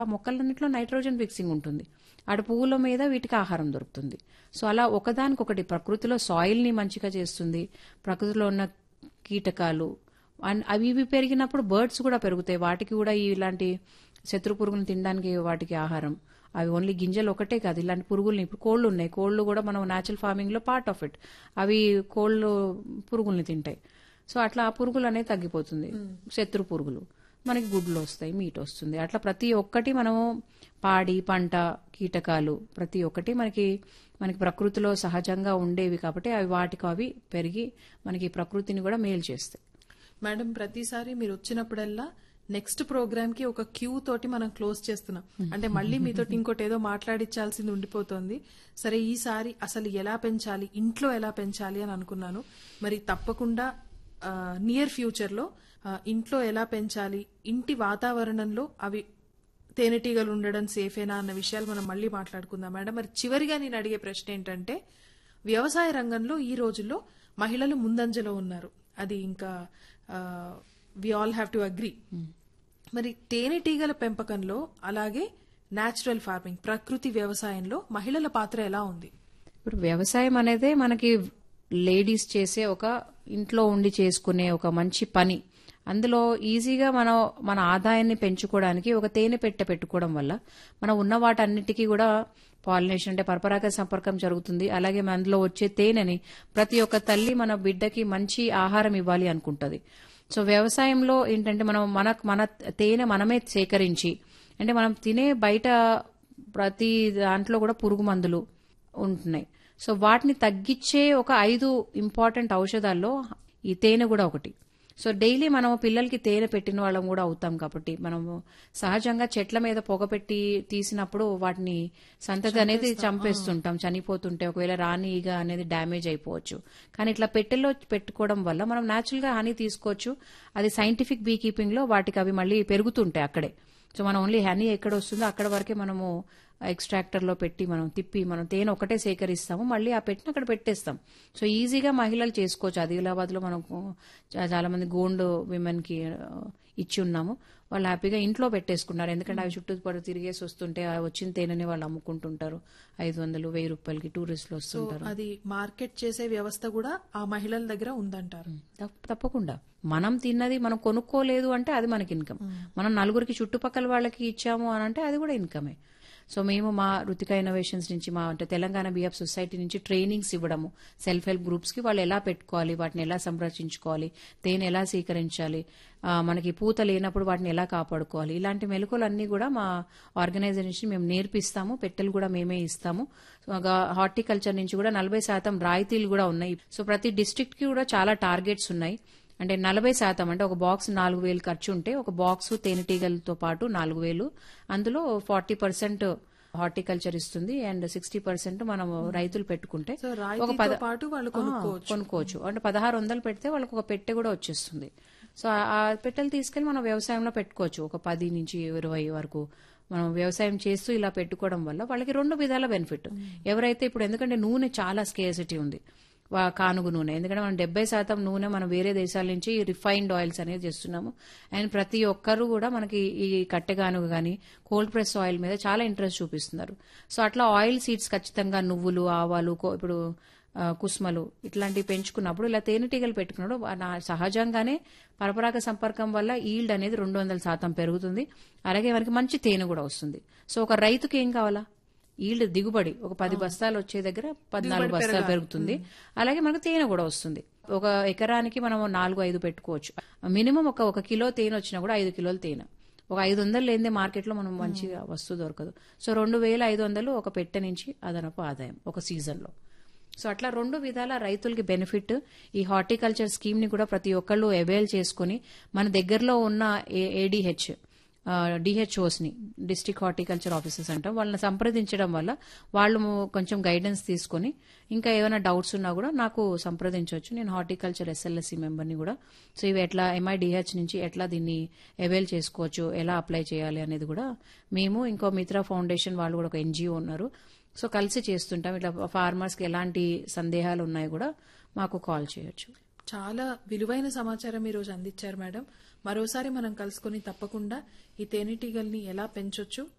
ఆ మొక్కలన్నింటిలో nitrogen fixing ఉంటుంది అటు పువ్వుల మీద వీటికి ఆహారం దొరుకుతుంది సో అలా ఒకదానికొకటి ప్రకృతిలో సాయిల్ని మంచిగా చేస్తుంది ప్రకృతిలో ఉన్న కీటకాలు అండ్ అవి ఇవి పెరిగినప్పుడు బర్డ్స్ కూడా పెరుగుతాయి వాటికి కూడా ఇలాంటి శత్రు పురుగులను తినడానికి వాటికి ఆహారం అవి ఓన్లీ గింజలు ఒకటే కాదు ఇలాంటి పురుగుల్ని ఇప్పుడు కోళ్ళు ఉన్నాయి కోళ్ళు కూడా మనం న్యాచురల్ ఫార్మింగ్ లో పార్ట్ ఆఫ్ ఇట్ అవి కోళ్ళు పురుగుల్ని తింటాయి సో అట్లా ఆ పురుగులు అనేది తగ్గిపోతుంది శత్రు పురుగులు మనకి గుడ్లు వస్తాయి మీట్ వస్తుంది అట్లా ప్రతి ఒక్కటి మనము పాడి పంట కీటకాలు ప్రతి ఒక్కటి మనకి మనకి ప్రకృతిలో సహజంగా ఉండేవి కాబట్టి అవి వాటికి అవి పెరిగి మనకి ప్రకృతిని కూడా మేలు చేస్తాయి మేడం ప్రతిసారి మీరు వచ్చినప్పుడల్లా నెక్స్ట్ ప్రోగ్రామ్ కి ఒక క్యూ తోటి మనం క్లోజ్ చేస్తున్నాం అంటే మళ్ళీ మీతో ఇంకోటి ఏదో మాట్లాడించాల్సింది ఉండిపోతోంది సరే ఈసారి అసలు ఎలా పెంచాలి ఇంట్లో ఎలా పెంచాలి అని అనుకున్నాను మరి తప్పకుండా నియర్ ఫ్యూచర్ లో ఆ, ఇంట్లో ఎలా పెంచాలి ఇంటి వాతావరణంలో అవి తేనెటీగలు ఉండడం సేఫేనా అన్న విషయాలు మనం మళ్ళీ మాట్లాడుకుందాం మేడం మరి చివరిగా నేను అడిగే ప్రశ్న ఏంటంటే వ్యవసాయ రంగంలో ఈ రోజుల్లో మహిళలు ముందంజలో ఉన్నారు అది ఇంకా we all have to agree మరి తేనెటీగల పెంపకంలో అలాగే నేచురల్ ఫార్మింగ్ ప్రకృతి వ్యవసాయంలో మహిళల పాత్ర ఎలా ఉంది ఇప్పుడు వ్యవసాయం అనేదే మనకి లేడీస్ చేసే ఒక ఇంట్లో ఉండి చేసుకునే ఒక మంచి పని అందులో ఈజీగా మనం మన ఆదాయాన్ని పెంచుకోవడానికి ఒక తేనె పెట్టె పెట్టుకోవడం వల్ల మనం ఉన్న వాటన్నిటికీ కూడా పాలినేషన్ అంటే పరపరాగ సంపర్కం జరుగుతుంది అలాగే మన అందులో వచ్చే తేనెని ప్రతి ఒక్క తల్లి మన బిడ్డకి మంచి ఆహారం ఇవ్వాలి అనుకుంటది సో వ్యవసాయంలో ఏంటంటే మనం మన మన తేనె మనమే సేకరించి అంటే మనం తినే బయట ప్రతి దాంట్లో కూడా పురుగు మందులు ఉంటున్నాయి సో వాటిని తగ్గించే ఒక ఐదు ఇంపార్టెంట్ ఔషధాల్లో ఈ తేనె కూడా ఒకటి సో డైలీ మనం పిల్లలకి తేనె పెట్టిన వాళ్ళం కూడా అవుతాం కాబట్టి మనము సహజంగా చెట్ల మీద పొగ పెట్టి తీసినప్పుడు వాటిని సంతతి అనేది చంపేస్తుంటాం చనిపోతుంటే ఒకవేళ రాణి ఈగ అనేది డ్యామేజ్ అయిపోవచ్చు కానీ ఇట్లా పెట్టెల్లో పెట్టుకోవడం వల్ల మనం న్యాచురల్ గా హనీ తీసుకోవచ్చు అది సైంటిఫిక్ బీ కీపింగ్ లో వాటికి అవి మళ్ళీ పెరుగుతుంటాయి అక్కడే సో మనం ఓన్లీ హనీ ఎక్కడ వస్తుందో అక్కడ వరకే మనము ఎక్స్ట్రాక్టర్ లో పెట్టి మనం తిప్పి మనం తేనె ఒకటే సేకరిస్తాము మళ్ళీ ఆ పెట్టిన అక్కడ పెట్టేస్తాం సో ఈజీగా మహిళలు చేసుకోవచ్చు ఆదిలాబాద్ లో మనం చా- చాలా మంది గోండు విమెన్ కి ఆ, ఇచ్చి ఉన్నాము వాళ్ళు హ్యాపీగా ఇంట్లో పెట్టేసుకున్నారు ఎందుకంటే అవి చుట్టూ పడి తిరిగేసి వస్తుంటే ఆ వచ్చిన తేనెని వాళ్ళు అమ్ముకుంటుంటారు ఐదు వందలు వెయ్యి రూపాయలకి టూరిస్టులు వస్తుంటారు అది మార్కెట్ చేసే వ్యవస్థ కూడా ఆ మహిళల దగ్గర ఉందంటారు తప్ప- తప్పకుండా మనం తిన్నది మనం కొనుక్కోలేదు అంటే అది మనకి ఇన్కమ్ మనం నలుగురికి చుట్టుపక్కల వాళ్ళకి ఇచ్చాము అని అంటే అది కూడా ఇన్కమే సో మేము మా రుతిక ఇన్నోవేషన్స్ నుంచి మా అంటే తెలంగాణ బిఎఫ్ సొసైటీ నుంచి ట్రైనింగ్స్ ఇవ్వడము సెల్ఫ్ హెల్ప్ గ్రూప్స్ కి వాళ్ళు ఎలా పెట్టుకోవాలి వాటిని ఎలా సంరక్షించుకోవాలి తేనె ఎలా స్వీకరించాలి ఆ, మనకి పూత లేనప్పుడు వాటిని ఎలా కాపాడుకోవాలి ఇలాంటి మెలకువలన్నీ కూడా మా ఆర్గనైజేషన్ మేము నేర్పిస్తాము పెట్టెలు కూడా మేమే ఇస్తాము సో హార్టికల్చర్ నుంచి కూడా నలభై శాతం రాయితీలు కూడా ఉన్నాయి సో ప్రతి డిస్ట్రిక్ట్ కి కూడా చాలా టార్గెట్స్ ఉన్నాయి అంటే నలభై శాతం అంటే ఒక బాక్స్ నాలుగు వేలు ఖర్చు ఉంటే ఒక బాక్స్ తేనెటీగలతో పాటు నాలుగు వేలు అందులో ఫార్టీ పర్సెంట్ హార్టికల్చర్ ఇస్తుంది అండ్ సిక్స్టీ పర్సెంట్ మనం రైతులు పెట్టుకుంటే సో ఒక రాయితీతో పద పాటు వాళ్ళు ఆ, కొనుక్కోవచ్చు కొనుక్కోవచ్చు అంటే పదహారు వందలు పెడితే వాళ్ళకి ఒక పెట్టె కూడా వచ్చేస్తుంది సో ఆ- ఆ పెట్టెలు తీసుకెళ్లి మనం వ్యవసాయంలో పెట్టుకోవచ్చు ఒక పది నుంచి ఇరవై వరకు మనం వ్యవసాయం చేస్తూ ఇలా పెట్టుకోవడం వల్ల వాళ్ళకి రెండు విధాల బెనిఫిట్ ఎవరైతే ఇప్పుడు ఎందుకంటే నూనె చాలా స్కేసిటీ ఉంది వా- కానుగు నూనె ఎందుకంటే మనం డెబ్బై శాతం నూనె మనం వేరే దేశాల నుంచి రిఫైన్డ్ ఆయిల్స్ అనేది చేస్తున్నాము అండ్ ప్రతి ఒక్కరు కూడా మనకి ఈ కట్టెగానుగు కానీ కోల్డ్ ప్రెస్ ఆయిల్ మీద చాలా ఇంట్రెస్ట్ చూపిస్తున్నారు సో అట్లా ఆయిల్ సీడ్స్ ఖచ్చితంగా నువ్వులు ఆవాలు కో- ఇప్పుడు ఆ, కుస్మలు ఇట్లాంటివి పెంచుకున్నప్పుడు ఇలా తేనెటీగలు పెట్టుకున్నప్పుడు వా- నా సహజంగానే పరపరాగ సంపర్కం వల్ల ఈల్డ్ అనేది రెండు వందల శాతం పెరుగుతుంది అలాగే మనకి మంచి తేనె కూడా వస్తుంది సో ఒక రైతుకి ఏం కావాలా ఈల్డ్ దిగుబడి ఒక పది బస్తాలు వచ్చే దగ్గర పద్నాలుగు బస్తాలు పెరుగుతుంది అలాగే మనకు తేనె కూడా వస్తుంది ఒక ఎకరానికి మనం నాలుగు ఐదు పెట్టుకోవచ్చు మినిమం ఒక ఒక కిలో తేనె వచ్చినా కూడా ఐదు కిలోలు తేనె ఒక ఐదు వందలు లేనిదే మార్కెట్లో మనం మంచిగా వస్తువు దొరకదు సో రెండు వేల ఐదు వందలు ఒక పెట్టె నుంచి అదనపు ఆదాయం ఒక సీజన్లో సో అట్లా రెండు విధాల రైతులకి బెనిఫిట్ ఈ హార్టికల్చర్ స్కీమ్ ని కూడా ప్రతి ఒక్కళ్ళు అవైల్ చేసుకుని మన దగ్గరలో ఉన్న ఏడిహెచ్ డిహెచ్ఓస్ ని డిస్ట్రిక్ట్ హార్టికల్చర్ ఆఫీసర్స్ అంటాం వాళ్ళని సంప్రదించడం వల్ల వాళ్ళు కొంచెం గైడెన్స్ తీసుకొని ఇంకా ఏమైనా డౌట్స్ ఉన్నా కూడా నాకు సంప్రదించవచ్చు నేను హార్టికల్చర్ ఎస్ఎల్ఎస్సి మెంబర్ని కూడా సో ఇవి ఎట్లా ఎంఐడిహెచ్ నుంచి ఎట్లా దీన్ని అవైల్ చేసుకోవచ్చు ఎలా అప్లై చేయాలి అనేది కూడా మేము ఇంకో మిత్రా ఫౌండేషన్ వాళ్ళు కూడా ఒక ఎన్జిఓ ఉన్నారు సో కలిసి చేస్తుంటాం ఇట్లా ఫార్మర్స్ కి ఎలాంటి సందేహాలు ఉన్నాయో కూడా మాకు కాల్ చేయొచ్చు చాలా విలువైన సమాచారం ఈ రోజు అందించారు మేడం మరోసారి మనం కలుసుకొని తప్పకుండా ఈ తేనెటీగల్ని ఎలా పెంచొచ్చు